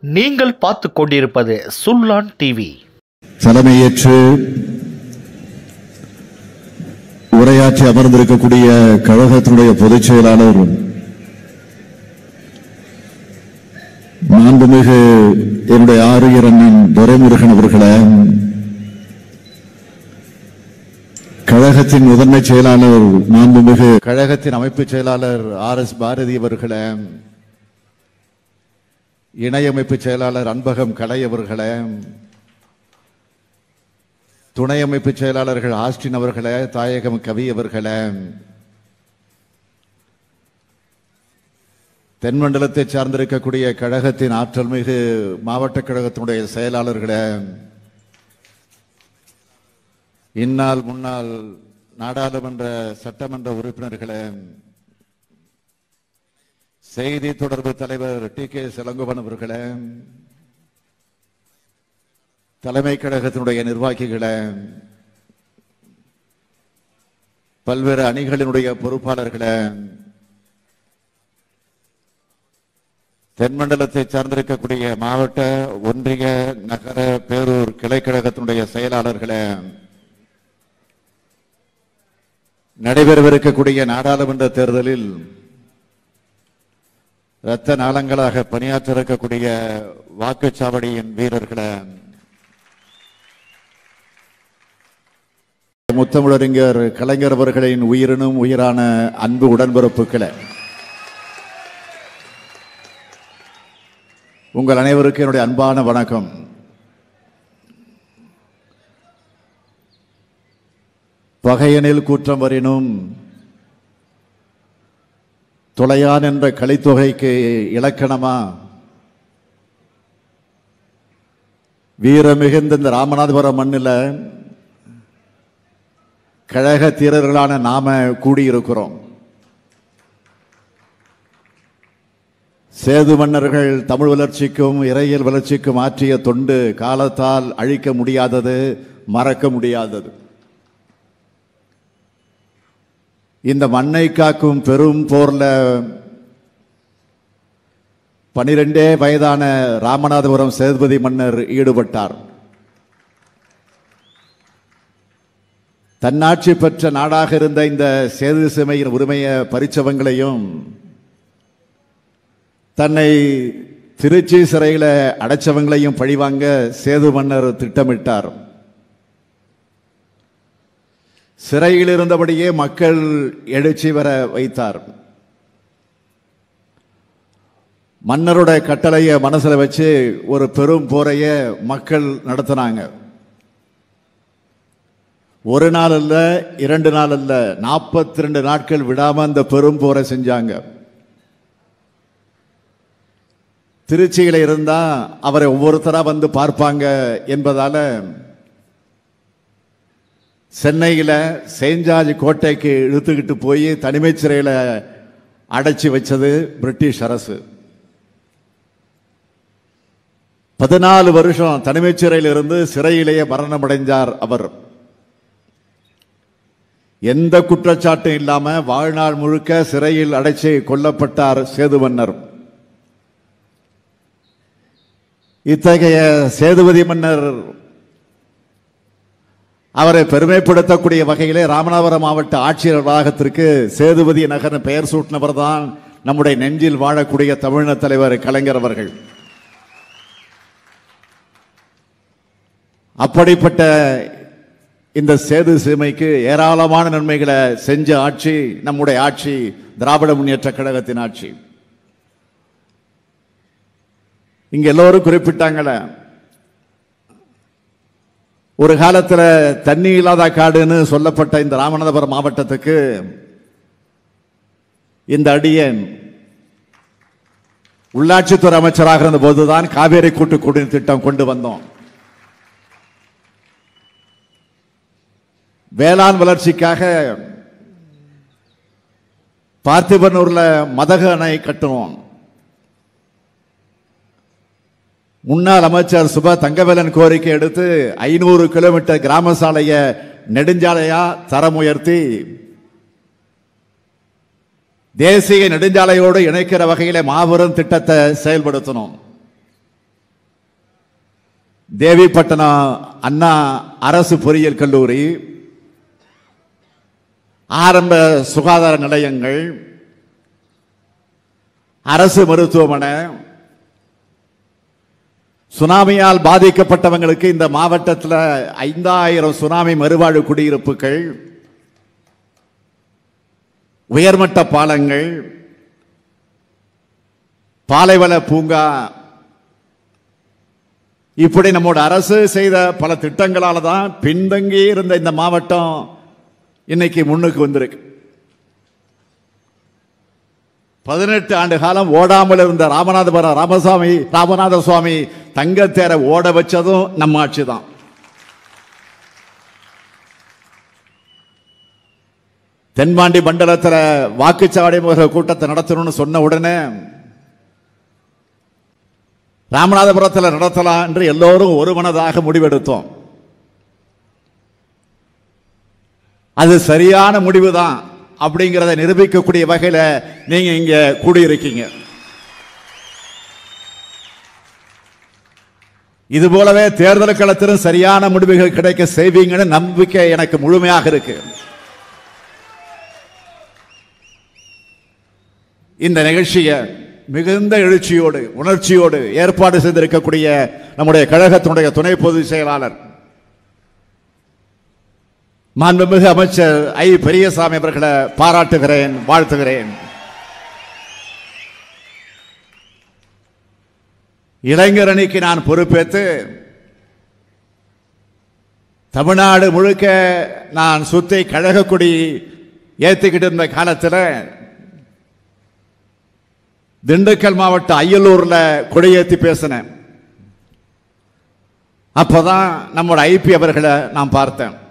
நீங்கள் பார்த்து கொண்டிருப்பது சுல்லான் டிவி தலைமையேற்று உரையாற்றி அமர்ந்திருக்கக்கூடிய கழகத்தினுடைய பொதுச் செயலாளர் மாண்புமிகு என்னுடைய ஆரியர் அண்ணன் துரைமுருகன் அவர்களே கழகத்தின் முதன்மை செயலாளர் மாண்புமிகு கழகத்தின் அமைப்பு செயலாளர் ஆர் எஸ் பாரதி அவர்களே இணையமைப்பு செயலாளர் அன்பகம் கலை அவர்களே துணை அமைப்பு செயலாளர்கள் ஆஸ்டின் அவர்களே தாயகம் கவி அவர்களே தென்மண்டலத்தை சார்ந்திருக்கக்கூடிய கழகத்தின் ஆற்றல் மிகு மாவட்ட கழகத்தினுடைய செயலாளர்களே இந்நாள் முன்னாள் நாடாளுமன்ற சட்டமன்ற உறுப்பினர்களே செய்தி தொடர்பு தலைவர் டி கே சிலங்குவன் அவர்களே தலைமை கழகத்தினுடைய நிர்வாகிகளே பல்வேறு அணிகளினுடைய பொறுப்பாளர்களே தென்மண்டலத்தை சார்ந்திருக்கக்கூடிய மாவட்ட ஒன்றிய நகர பேரூர் கிளைக்கழகத்தினுடைய செயலாளர்களே நடைபெறவிருக்கக்கூடிய நாடாளுமன்ற தேர்தலில் இரத்த நாளங்களாக பணியாற்ற இருக்கக்கூடிய வாக்குச்சாவடியின் வீரர்களே முத்தமிழறிஞர் கலைஞர் அவர்களின் உயிரினும் உயிரான அன்பு உடன்பிறப்புகளே உங்கள் அனைவருக்கும் என்னுடைய அன்பான வணக்கம் பகையனில் கூற்றம் வரினும் துளையான் என்ற கலித்தொகைக்கு இலக்கணமா வீர மிகுந்த இந்த ராமநாதபுரம் மண்ணில் கழக தீரர்களான நாம கூடியிருக்கிறோம் சேது மன்னர்கள் தமிழ் வளர்ச்சிக்கும் இறையியல் வளர்ச்சிக்கும் ஆற்றிய தொண்டு காலத்தால் அழிக்க முடியாதது மறக்க முடியாதது இந்த மண்ணை காக்கும் பெரும் போர்ல பனிரெண்டே வயதான ராமநாதபுரம் சேதுபதி மன்னர் ஈடுபட்டார் தன்னாட்சி பெற்ற நாடாக இருந்த இந்த சேது சிமையின் உரிமையை பறிச்சவங்களையும் தன்னை திருச்சி சிறையில் அடைச்சவங்களையும் பழிவாங்க சேது மன்னர் திட்டமிட்டார் சிறையில் இருந்தபடியே மக்கள் எழுச்சி வர வைத்தார் மன்னருடைய கட்டளையை மனசுல வச்சு ஒரு பெரும் போரைய மக்கள் நடத்தினாங்க ஒரு நாள் அல்ல இரண்டு நாள் அல்ல நாற்பத்தி ரெண்டு நாட்கள் விடாம அந்த பெரும் போரை செஞ்சாங்க திருச்சியில இருந்தா அவரை ஒவ்வொருத்தரா வந்து பார்ப்பாங்க என்பதால சென்னையில செயின்ட் கோட்டைக்கு இழுத்துக்கிட்டு போய் தனிமைச் சிறையில அடைச்சி வச்சது பிரிட்டிஷ் அரசு பதினாலு வருஷம் தனிமைச் சிறையில் இருந்து சிறையிலேயே மரணம் அடைஞ்சார் அவர் எந்த குற்றச்சாட்டும் இல்லாம வாழ்நாள் முழுக்க சிறையில் அடைச்சி கொல்லப்பட்டார் சேது மன்னர் இத்தகைய சேதுபதி மன்னர் அவரை பெருமைப்படுத்தக்கூடிய வகையிலே ராமநாதபுரம் மாவட்ட ஆட்சியர் வளாகத்திற்கு சேதுபதி நகர் பெயர் சூட்டினவர் தான் நம்முடைய நெஞ்சில் வாழக்கூடிய தமிழின தலைவர் கலைஞர் அவர்கள் அப்படிப்பட்ட இந்த சேது சீமைக்கு ஏராளமான நன்மைகளை செஞ்ச ஆட்சி நம்முடைய ஆட்சி திராவிட முன்னேற்ற கழகத்தின் ஆட்சி இங்க எல்லோரும் குறிப்பிட்டாங்களே ஒரு காலத்துல தண்ணி இல்லாத காடுன்னு சொல்லப்பட்ட இந்த ராமநாதபுரம் மாவட்டத்துக்கு இந்த அடியன் உள்ளாட்சித்துறை அமைச்சராக இருந்த போதுதான் காவேரி கூட்டு குடிநீர் திட்டம் கொண்டு வந்தோம் வேளாண் வளர்ச்சிக்காக பார்த்திபனூர்ல மதகு அணை கட்டுவோம் முன்னாள் அமைச்சர் சுபா தங்கவேலன் கோரிக்கை எடுத்து ஐநூறு கிலோமீட்டர் கிராம சாலையை நெடுஞ்சாலையா தரம் உயர்த்தி தேசிய நெடுஞ்சாலையோடு இணைக்கிற வகையில மாபெரும் திட்டத்தை செயல்படுத்தணும் தேவிப்பட்டினம் அண்ணா அரசு பொறியியல் கல்லூரி ஆரம்ப சுகாதார நிலையங்கள் அரசு மருத்துவமனை சுனாமியால் பாதிக்கப்பட்டவங்களுக்கு இந்த மாவட்டத்தில் ஐந்தாயிரம் சுனாமி மறுவாழ்வு குடியிருப்புகள் உயர்மட்ட பாலங்கள் பாலைவன பூங்கா இப்படி நம்மோட அரசு செய்த பல திட்டங்களால தான் பின்தங்கி இருந்த இந்த மாவட்டம் இன்னைக்கு முன்னுக்கு வந்திருக்கு பதினெட்டு ஆண்டு காலம் ஓடாமல் இருந்த ராமநாதபுரம் ராமசாமி ராமநாத சுவாமி தங்கத்தேரை ஓட வச்சதும் நம்ம ஆட்சி தான் தென்பாண்டி மண்டலத்தில் வாக்குச்சாவடி முக கூட்டத்தை நடத்தணும்னு சொன்ன உடனே ராமநாதபுரத்தில் நடத்தலாம் என்று எல்லோரும் ஒருமனதாக முடிவெடுத்தோம் அது சரியான முடிவு தான் அப்படிங்கிறத நிரூபிக்கக்கூடிய வகையில் நீங்க இங்க கூடியிருக்கீங்க இது போலவே தேர்தல் களத்திலும் சரியான முடிவுகள் கிடைக்க செய்வீங்கன்னு நம்பிக்கை எனக்கு முழுமையாக இருக்கு இந்த நிகழ்ச்சியை மிகுந்த எழுச்சியோடு உணர்ச்சியோடு ஏற்பாடு செய்திருக்கக்கூடிய நம்முடைய கழகத்தினுடைய துணை பொதுச் செயலாளர் மாண்புமிகு அமைச்சர் ஐ பெரியசாமி அவர்களை பாராட்டுகிறேன் வாழ்த்துகிறேன் இளைஞர் அணிக்கு நான் பொறுப்பேற்று தமிழ்நாடு முழுக்க நான் சுத்தி கழக கொடி ஏத்திக்கிட்டு இருந்த காலத்தில் திண்டுக்கல் மாவட்டம் அய்யலூர்ல கொடியேத்தி பேசினேன் அப்பதான் நம்மோட ஐபி அவர்களை நான் பார்த்தேன்